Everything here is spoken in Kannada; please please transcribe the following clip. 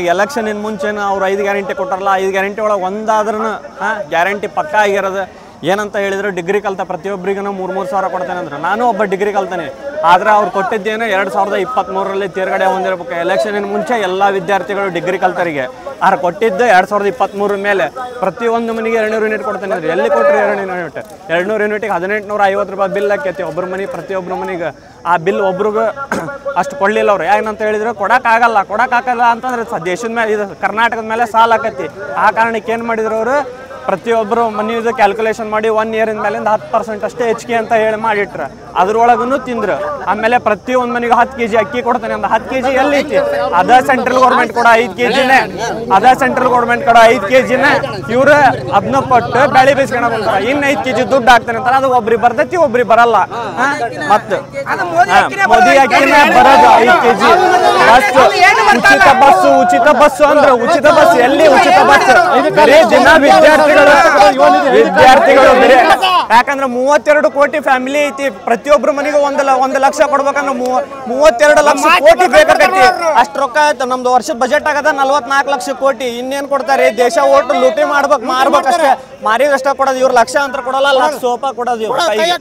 ಎಲೆಕ್ಷನ್ ಇನ್ ಮುಂಚೆನ ಅವ್ರು ಐದು ಗ್ಯಾರಂಟಿ ಕೊಟ್ಟಾರಲ್ಲ ಐದು ಗ್ಯಾರಂಟಿ ಒಳಗೆ ಒಂದಾದ್ರೂ ಹಾಂ ಗ್ಯಾರಂಟಿ ಪಕ್ಕಾ ಆಗಿರೋದು ಏನಂತ ಹೇಳಿದ್ರು ಡಿಗ್ರಿ ಕಲ್ತ ಪ್ರತಿಯೊಬ್ಬರಿಗೂ ಮೂರು ಮೂರು ಸಾವಿರ ಕೊಡ್ತೇನೆ ಅಂದ್ರೆ ನಾನು ಒಬ್ಬ ಡಿಗ್ರಿ ಕಲ್ತೇನೆ ಆದರೆ ಅವ್ರು ಕೊಟ್ಟಿದ್ದೇನು ಎರಡು ಸಾವಿರದ ಇಪ್ಪತ್ತ್ಮೂರರಲ್ಲಿ ತೇರ್ಗಡೆ ಹೊಂದಿರಬೇಕು ಎಲೆಕ್ಷನಿನ ಮುಂಚೆ ಎಲ್ಲ ವಿದ್ಯಾರ್ಥಿಗಳು ಡಿಗ್ರಿ ಕಲ್ತರಿಗೆ ಆದ್ರೆ ಕೊಟ್ಟಿದ್ದು ಎರಡು ಸಾವಿರದ ಇಪ್ಪತ್ತ್ಮೂರ ಮೇಲೆ ಪ್ರತಿಯೊಂದು ಮನೆಗೆ ಎರಡುನೂರು ಯೂನಿಟ್ ಕೊಡ್ತೇನೆ ಅಂದ್ರೆ ಎಲ್ಲಿ ಕೊಟ್ಟರು ಎರಡು ಯೂನಿಟ್ ಎರಡುನೂರು ಯೂನಿಟಿಗೆ ಹದಿನೆಂಟುನೂರ ಐವತ್ತು ರೂಪಾಯಿ ಬಿಲ್ ಹಾಕೈತಿ ಒಬ್ಬರ ಮನೆ ಪ್ರತಿಯೊಬ್ಬರ ಮನೆಗೆ ಆ ಬಿಲ್ ಒಬ್ರಿಗೂ ಅಷ್ಟು ಕೊಡಲಿಲ್ಲ ಅವ್ರು ಏನಂತ ಹೇಳಿದ್ರು ಕೊಡೋಕ್ಕಾಗಲ್ಲ ಕೊಡೋಕ್ಕಾಗಲ್ಲ ಅಂತಂದ್ರೆ ಸ- ದೇಶದ ಮೇಲೆ ಇದು ಕರ್ನಾಟಕದ ಮೇಲೆ ಸಾಲ ಆಕತಿ ಆ ಕಾರಣಕ್ಕೆ ಏನು ಮಾಡಿದ್ರು ಅವರು ಪ್ರತಿಯೊಬ್ಬರು ಮನೆಯದು ಕ್ಯಾಲ್ಕುಲೇಷನ್ ಮಾಡಿ ಒನ್ ಇಯರಿಂದ ಮೇಲಿಂದ ಹತ್ತು ಪರ್ಸೆಂಟ್ ಅಷ್ಟೇ ಹೆಚ್ಚಿಗೆ ಅಂತ ಹೇಳಿ ಮಾಡಿಟ್ರ ಅದ್ರೊಳಗೂ ತಿಂದ್ರು ಆಮೇಲೆ ಪ್ರತಿಯೊಂದು ಮನೆಗೆ ಹತ್ತು ಕೆ ಜಿ ಅಕ್ಕಿ ಕೊಡ್ತಾನೆ ಅಂತ ಹತ್ತು ಕೆ ಜಿ ಎಲ್ಲಿ ಐತಿ ಅದ ಸೆಂಟ್ರಲ್ ಗೌರ್ಮೆಂಟ್ ಕೂಡ ಐದು ಕೆ ಜಿನೇ ಅದ ಸೆಂಟ್ರಲ್ ಗೌರ್ಮೆಂಟ್ ಕೂಡ ಐದು ಕೆ ಜಿನೇ ಇವ್ರು ಅದನ್ನ ಕೊಟ್ಟು ಬೆಳೆ ಬೇಯಿಸ್ಕೊಂಡು ಬಂತಾರ ಇನ್ನು ಐದು ಕೆ ಜಿ ದುಡ್ಡು ಹಾಕ್ತಾನೆ ಅಂತಾರೆ ಅದು ಒಬ್ರಿಗೆ ಬರ್ತೈತಿ ಒಬ್ರಿಗೆ ಬರಲ್ಲ ಹಾ? ಮತ್ತೆ ಹಾ, ಮೋದಿ ಅಕ್ಕಿನೇ ಬರೋದು ಐದು ಕೆ ಜಿ ಬಸ್ ಉಚಿತ ಬಸ್ ಉಚಿತ ಬಸ್ ಅಂದ್ರೆ ಉಚಿತ ಬಸ್ ಎಲ್ಲಿ ಉಚಿತ ಬಸ್ ಬರೀ ದಿನ ವಿದ್ಯಾರ್ಥಿಗಳು ವಿದ್ಯಾರ್ಥಿಗಳು ಬರೀ ಯಾಕಂದ್ರೆ ಮೂವತ್ತೆರಡು ಕೋಟಿ ಫ್ಯಾಮಿಲಿ ಐತಿ ಪ್ರತಿಯೊಬ್ಬರ ಮನೆಗೂ ಒಂದು ಲ- ಒಂದು ಲಕ್ಷ ಕೊಡ್ಬೇಕಂದ್ರೆ ಮೂವ- ಮೂವತ್ತೆರಡು ಲಕ್ಷ ಕೋಟಿ ಬೇಕಾಗೈತಿ ಅಷ್ಟು ರೊಕ್ಕ ಆಯ್ತು ನಮ್ದು ವರ್ಷದ ಬಜೆಟ್ ಆಗದ ನಲ್ವತ್ನಾಲ್ಕು ಲಕ್ಷ ಕೋಟಿ ಇನ್ನೇನ್ ಕೊಡ್ತಾರೆ ದೇಶ ಓಟು ಲೂಟಿ ಮಾಡ್ಬೇಕು ಮಾರ್ಬೇಕು ಅಷ್ಟೇ ಮಾರಿದಷ್ಟ ಕೊಡೋದು ಇವ್ರು ಲಕ್ಷ ಅಂತ ಕೊಡಲ್ಲ ಲಕ್ಷ ಸೋಪ ಕೊಡೋದು ಇವ್ರು ಕೈಗೆ